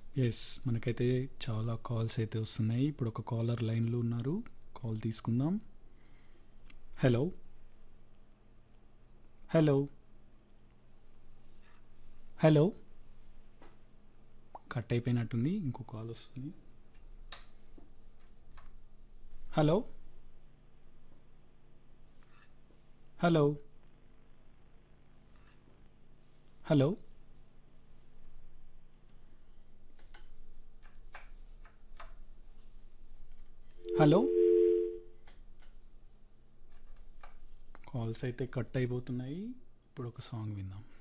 yes మనకైతే చాలా calls అయితే వస్తున్నాయి ఇప్పుడు ఒక కాలర్ లైన్లో ఉన్నారు కాల్ తీసుకుందాం హలో హలో హలో కట్ అయిపోయినట్టుంది ఇంకో కాల్ వస్తుంది hello hello hello hello calls అయితే కట్ అయిపోతున్నాయి ఇప్పుడు ఒక సాంగ్ విందాం